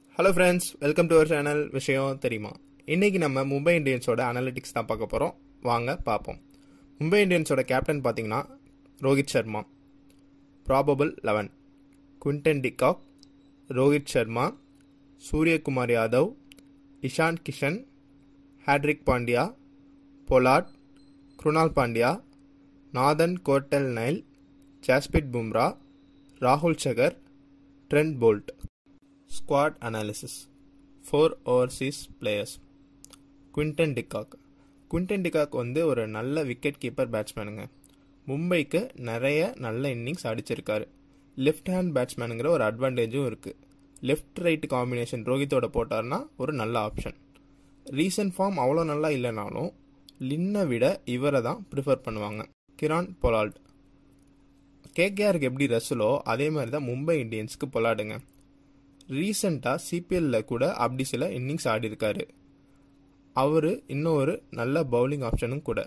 hello friends welcome to our channel விஷயம் தெரியுமா இன்னைக்கு நம்ம மும்பை இந்தியன்ஸோட அனலிட்டிக்ஸ் தான் பார்க்க போகிறோம் வாங்க பார்ப்போம் மும்பை இந்தியன்ஸோட கேப்டன் பார்த்தீங்கன்னா Rohit Sharma probable eleven Quinton de Kock Rohit Sharma Suryakumar Yadav Ishan Kishan hat-trick Pandya Pollard Krunal Pandya நாதன் கோட்டல் நைல் ஜாஸ்பிட் பும்ரா ராகுல் சகர் Trent Boult squad analysis four Overseas players Quinton de Kock Quinton de Kock வந்து ஒரு நல்ல விக்கெட் கீப்பர் பேட்ஸ்மேனுங்க மும்பைக்கு நிறைய நல்ல இன்னிங்ஸ் அடிச்சிருக்காரு லெஃப்ட் ஹேண்ட் பேட்ஸ்மேனுங்கிற ஒரு அட்வான்டேஜும் இருக்குது லெஃப்ட் ரைட் காம்பினேஷன் ரோஹித்தோட போட்டார்னா ஒரு நல்ல ஆப்ஷன் ரீசன்ட் ஃபார்ம் அவ்வளோ நல்லா இல்லைனாலும் லின்னை விட இவரை தான் ப்ரிஃபர் பண்ணுவாங்க கிரான் பொலால்ட் கேகேஆருக்கு எப்படி ரசலோ அதே மாதிரி தான் மும்பை இந்தியன்ஸ்க்கு பொலாடுங்க ரீசண்டாக சிபிஎல்ல கூட அப்படி சில இன்னிங்ஸ் ஆடி இருக்காரு அவர் இன்னும் ஒரு நல்ல பவுலிங் ஆப்ஷனும் கூட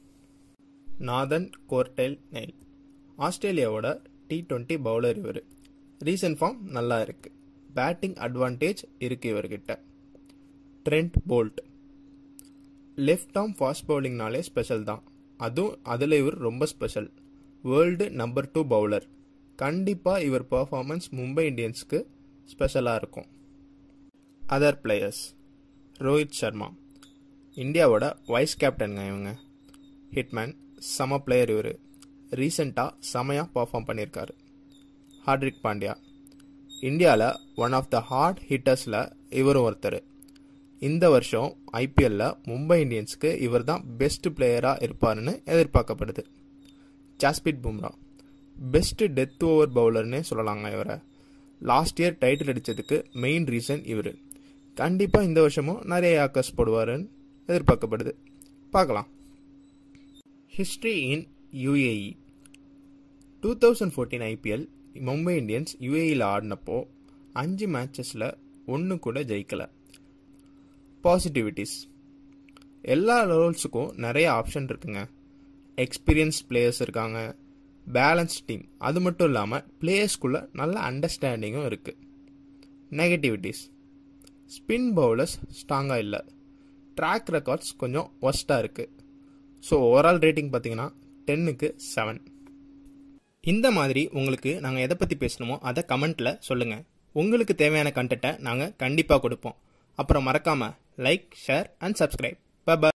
நாதன் கோர்டைல் நெயில் ஆஸ்திரேலியாவோட டி டுவெண்ட்டி பவுலர் இவர் ரீசன்ட் ஃபார்ம் நல்லா இருக்கு பேட்டிங் அட்வான்டேஜ் இருக்கு இவர்கிட்ட Trent Boult left arm fast பவுலிங்னாலே ஸ்பெஷல் தான் அதுவும் அதில் இவர் ரொம்ப special world number two bowler கண்டிப்பாக இவர் பர்ஃபார்மன்ஸ் மும்பை இந்தியன்ஸ்க்கு ஸ்பெஷலாக இருக்கும் அதர் பிளேயர்ஸ் ரோஹித் சர்மா இந்தியாவோட வைஸ் கேப்டனுங்க இவங்க ஹிட்மேன் சம பிளேயர் இவர் ரீசெண்டாக செமையாக பர்ஃபார்ம் பண்ணியிருக்காரு ஹார்ட்ரிக் பாண்டியா இந்தியாவில் ஒன் ஆஃப் த ஹார்ட் ஹிட்டர்ஸில் இவரும் ஒருத்தர் இந்த வருஷம் ஐபிஎல்ல மும்பை இந்தியன்ஸ்க்கு இவர் தான் பெஸ்ட் பிளேயராக இருப்பாருன்னு எதிர்பார்க்கப்படுது Jasprit Bumrah best death over பவுலர்னே சொல்லலாங்க இவரை லாஸ்ட் இயர் டைட்டில் அடித்ததுக்கு மெயின் ரீசன் இவர் கண்டிப்பாக இந்த வருஷமும் நிறைய யாக்கர்ஸ் போடுவாருன்னு எதிர்பார்க்கப்படுது பார்க்கலாம் history in UAE two thousand fourteen IPL Mumbai Indians யூஏஇயில் ஆடினப்போ அஞ்சு மேட்சஸில் ஒன்று கூட ஜெயிக்கலை பாசிட்டிவிட்டிஸ் எல்லா ரோல்ஸுக்கும் நிறைய ஆப்ஷன் இருக்குங்க எக்ஸ்பீரியன்ஸ் பிளேயர்ஸ் இருக்காங்க பேலன்ஸ் டீம் அது மட்டும் இல்லாமல் பிளேயர்ஸ்குள்ளே நல்ல அண்டர்ஸ்டாண்டிங்கும் இருக்குது நெகட்டிவிட்டிஸ் ஸ்பின் பவுலர்ஸ் ஸ்ட்ராங்காக இல்லை ட்ராக் ரெக்கார்ட்ஸ் கொஞ்சம் ஒஸ்ட்டாக இருக்குது ஸோ ஓவரால் ரேட்டிங் பார்த்தீங்கன்னா டென்னுக்கு செவன் இந்த மாதிரி உங்களுக்கு நாங்கள் எதை பற்றி பேசணுமோ அதை கமெண்ட்டில் சொல்லுங்கள் உங்களுக்கு தேவையான கண்டென்ட்டை நாங்கள் கண்டிப்பாக கொடுப்போம் அப்புறம் மறக்காமல் like share and subscribe bye